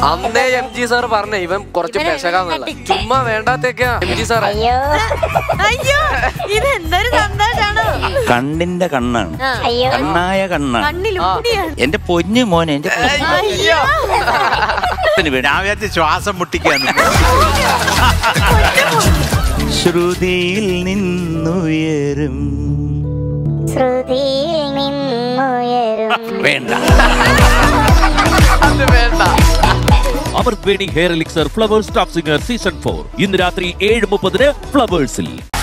അന്നേ M G sir പറഞ്ഞ ഇവൻ കുറച്ച് പെശകാന്നുള്ള ചുമ്മാ വേണ്ടാത്തേക്കാ എം ജി സാർ അയ്യോ അയ്യോ ഇത് എന്തൊരു സന്തോഷാണോ കണ്ണിന്റെ കണ്ണാണ് ആ, അയ്യോ കണ്ണായ കണ്ണാണ് കണ്ണിലൂടിയാണ് എന്റെ പൊന്നു മോനെ എന്റെ പൊന്നു അയ്യോ മോന് വേണ്ടി. ഞാൻ വിചാരിച്ച് ശ്വാസം മുട്ടിക്കാന്ന് ശ്രുതിയിൽ നിന്നുയരും ശ്രുതിയിൽ നിന്നുയരും വേണ്ട അത് വേണ്ട Amrut Veni hair elixir Flowers top singer season four ഇന്ന് രാത്രി ഏഴ് മുപ്പതിന് ഫ്ലവേഴ്സിൽ